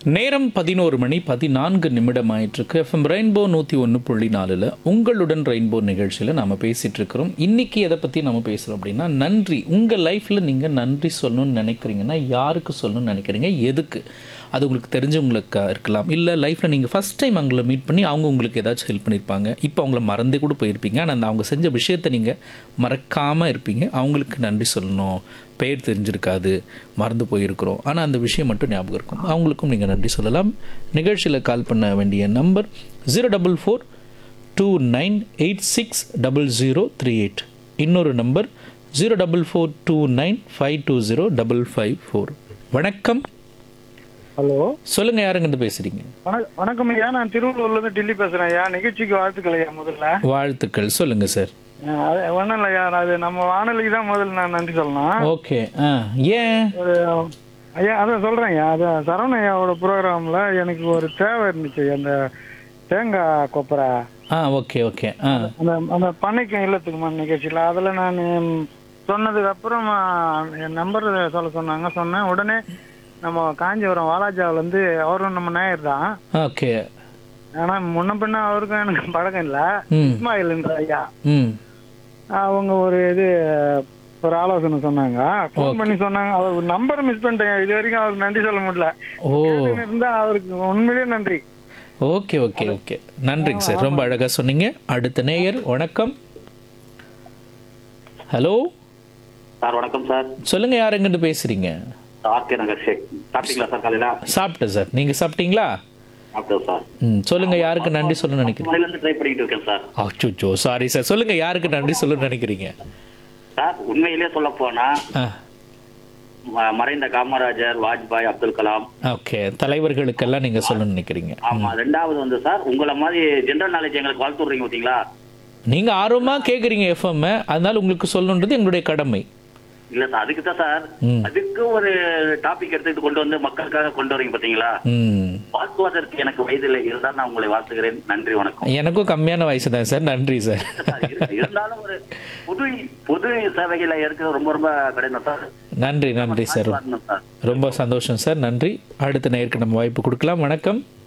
நேரம் பதினோரு மணி பதினான்கு நிமிடம் ஆயிட்டிருக்கு எஃப்எம் ரெயின்போ நூற்றி ஒன்று புள்ளி நாலில் உங்களுடன் ரெயின்போ நிகழ்ச்சியில் நாம் பேசிகிட்டு இருக்கிறோம் இன்றைக்கி எதை பற்றி நம்ம பேசுகிறோம் அப்படின்னா நன்றி உங்கள் லைஃப்பில் நீங்கள் நன்றி சொல்லணும்னு நினைக்கிறீங்கன்னா யாருக்கு சொல்லணும்னு நினைக்கிறீங்க எதுக்கு அது உங்களுக்கு தெரிஞ்சவங்களுக்கு இருக்கலாம் இல்லை லைஃப்பில் நீங்கள் ஃபஸ்ட் டைம் அவங்கள மீட் பண்ணி அவங்க உங்களுக்கு ஏதாச்சும் ஹெல்ப் பண்ணியிருப்பாங்க இப்போ அவங்கள மறந்தே கூட போயிருப்பீங்க ஆனால் அந்த அவங்க செஞ்ச விஷயத்தை நீங்கள் மறக்காமல் இருப்பீங்க அவங்களுக்கு நன்றி சொல்லணும் பெயர் தெரிஞ்சிருக்காது மறந்து போயிருக்கிறோம் ஆனால் அந்த விஷயம் மட்டும் ஞாபகம் இருக்கும் அவங்களுக்கும் நீங்கள் நன்றி சொல்லலாம் நிகழ்ச்சியில் கால் பண்ண வேண்டிய number zero double four two nine eight six double zero three eight இன்னொரு number zero double four two nine five two zero double five four வணக்கம் ஹலோ சொல்லுங்கள் யாருங்கிட்ட பேசுகிறீங்க வணக்கம் வணக்கம் ஐயா நான் திருவள்ளூர்ல இருந்து டெல்லி பேசுறேன் ஐயா நிகழ்ச்சிக்கு வாழ்த்துக்கள் ஐயா முதல்ல வாழ்த்துக்கள் சொல்லுங்கள் சார் அஹ் அது ஒண்ணும் இல்ல ஐயா அது நம்ம வானொலிக்கு தான் முதல்ல நான் நன்றி சொல்லணும் ஓகே ஆ ஏன் ஒரு ஐயா அதான் சொல்றேன் ஐயா அது சரவண ஐயாவோட ப்ரோக்ராம்ல எனக்கு ஒரு தேவை இருந்துச்சு அந்த தேங்காய் கொப்பரை ஆ ஓகே ஓகே ஆ அந்த அந்த பண்ணைக்கும் இல்லத்துக்குமா நிகழ்ச்சியில் அதில் நான் சொன்னதுக்கு அப்புறம் என் நம்பர் சொல்ல சொன்னாங்க சொன்னேன் உடனே நம்ம காஞ்சிபுரம் வாலாஜாவில் இருந்து அவரும் நம்ம நேயர் தான் ஓகே ஆனா முன்ன பின்ன அவருக்கும் எனக்கு பழக்கம் இல்ல ம் இஸ்மாயில்ன்ற ஐயா ம் அவங்க ஒரு இது ஒரு ஆலோசனை சொன்னாங்க ஃபோன் பண்ணி சொன்னாங்க அவர் நம்பர் மிஸ் பண்ணிட்டேன் இது வரைக்கும் அவருக்கு நன்றி சொல்ல முடியல ஓ கேட்டுன்னு இருந்தா அவருக்கு உண்மையிலேயே நன்றி ஓகே ஓகே ஓகே நன்றிங்க சார் ரொம்ப அழகாக சொன்னீங்க அடுத்த நேயர் வணக்கம் ஹலோ சார் வணக்கம் சார் சொல்லுங்கள் யாருங்கிட்ட பேசுகிறீங்க ஆர்கே நகர் ஷேக் சாப்பிட்டீங்களா சார் காலையில சாப்பிட்டேன் சார் நீங்கள் சாப்பிட்டீங்களா சாப்பிட்டேன் சார் ம் சொல்லுங்கள் யாருக்கு நன்றி சொல்ல நினைக்கிறீங்க மலையில இருந்து ட்ரை பண்ணிட்டு இருக்கேன் சார் அச்சோ சாரி சார் சொல்லுங்கள் யாருக்கு நன்றி சொல்ல நினைக்கிறீங்க சார் உண்மையிலேயே சொல்ல போனா ஆ ம- மறைந்த காமராஜர் வாஜ்பாய் அப்துல் கலாம் ஓகே தலைவர்களுக்கெல்லாம் நீங்கள் சொல்ல நினைக்கிறீங்க ஆமா ரெண்டாவது வந்து சார் உங்களை மாதிரி ஜெனரல் நாலேஜ் எங்களுக்கு வாழ்த்து விடுறீங்க பார்த்தீங்களா நீங்கள் ஆர்வமாக கேட்குறீங்க எஃப்எம் அதனால உங்களுக்கு சொல்லணுன்றது எங்களுடைய கடமை இல்ல சார் அதுக்கு தான் சார் ம். அதுக்கு ஒரு டாபிக் எடுத்துட்டு கொண்டு வந்து மக்களுக்காக கொண்டு வரீங்க பாத்தீங்களா ம் வாழ்த்துவதற்கு எனக்கு வயதில்லை இருந்தால் நான் உங்களை வாழ்த்துகிறேன் நன்றி வணக்கம் எனக்கும் கம்மியான வயசு தான் சார் நன்றி சார் சார், இரு- இருந்தாலும் ஒரு பொது பொது சேவைகளை இருக்கிறது ரொம்ப ரொம்ப கடினம் சார் நன்றி நன்றி சார் வரணும் சார் ரொம்ப சந்தோஷம் சார் நன்றி அடுத்த நேருக்கு நம்ம வாய்ப்பு கொடுக்கலாம் வணக்கம்